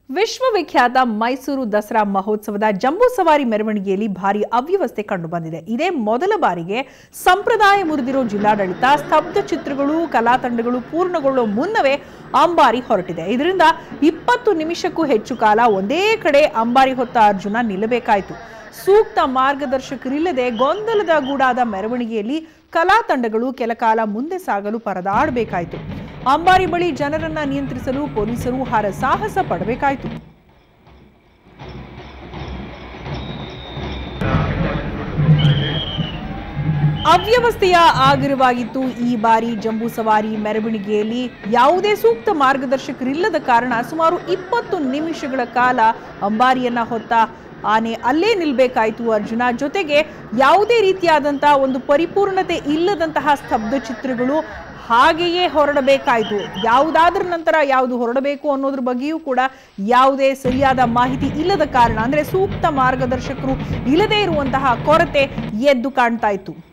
ವಿಶ್ವವಿಖ್ಯಾತ ಮೈಸೂರು ದಸರಾ ಮಹೋತ್ಸವದ ಜಂಬೂ ಸವಾರಿ ಮೆರವಣಿಗೆಯಲ್ಲಿ ಭಾರಿ ಅವ್ಯವಸ್ಥೆ ಕಂಡುಬಂದಿದೆ ಇದೇ ಮೊದಲ ಬಾರಿಗೆ ಸಂಪ್ರದಾಯ ಮುರಿದಿರೋ ಜಿಲ್ಲಾಡಳಿತ ಸ್ತಬ್ಧ ಚಿತ್ರಗಳು ಕಲಾ ತಂಡಗಳು ಪೂರ್ಣಗೊಳ್ಳೋ ಮುನ್ನವೇ ಅಂಬಾರಿ ಹೊರಟಿದೆ ಇದರಿಂದ ಇಪ್ಪತ್ತು ನಿಮಿಷಕ್ಕೂ ಹೆಚ್ಚು ಕಾಲ ಒಂದೇ ಕಡೆ ಅಂಬಾರಿ ಹೊತ್ತ ಅರ್ಜುನ ನಿಲ್ಲಬೇಕಾಯಿತು ಸೂಕ್ತ ಮಾರ್ಗದರ್ಶಕರಿಲ್ಲದೆ ಗೊಂದಲದ ಗೂಡಾದ ಮೆರವಣಿಗೆಯಲ್ಲಿ ಕಲಾ ತಂಡಗಳು ಕೆಲಕಾಲ ಮುಂದೆ ಸಾಗಲು ಪರದಾಡಬೇಕಾಯಿತು ಅಂಬಾರಿ ಬಳಿ ಜನರನ್ನ ನಿಯಂತ್ರಿಸಲು ಪೊಲೀಸರು ಹರಸಾಹಸ ಪಡಬೇಕಾಯಿತು ಅವ್ಯವಸ್ಥೆಯ ಆಗಿರವಾಗಿತ್ತು ಈ ಬಾರಿ ಜಂಬೂ ಸವಾರಿ ಮೆರವಣಿಗೆಯಲ್ಲಿ ಯಾವುದೇ ಸೂಕ್ತ ಮಾರ್ಗದರ್ಶಕರಿಲ್ಲದ ಕಾರಣ ಸುಮಾರು ಇಪ್ಪತ್ತು ನಿಮಿಷಗಳ ಕಾಲ ಅಂಬಾರಿಯನ್ನ ಹೊತ್ತ ಆನೆ ಅಲ್ಲೇ ನಿಲ್ಬೇಕಾಯ್ತು ಅರ್ಜುನ ಜೊತೆಗೆ ಯಾವುದೇ ರೀತಿಯಾದಂತಹ ಒಂದು ಪರಿಪೂರ್ಣತೆ ಇಲ್ಲದಂತಹ ಸ್ತಬ್ಧ ಚಿತ್ರಗಳು ಹಾಗೆಯೇ ಹೊರಡಬೇಕಾಯ್ತು ಯಾವುದಾದ್ರ ನಂತರ ಯಾವುದು ಹೊರಡಬೇಕು ಅನ್ನೋದ್ರ ಬಗ್ಗೆಯೂ ಕೂಡ ಯಾವುದೇ ಸರಿಯಾದ ಮಾಹಿತಿ ಇಲ್ಲದ ಕಾರಣ ಅಂದ್ರೆ ಸೂಕ್ತ ಮಾರ್ಗದರ್ಶಕರು ಇಲ್ಲದೇ ಇರುವಂತಹ ಕೊರತೆ ಎದ್ದು ಕಾಣ್ತಾ ಇತ್ತು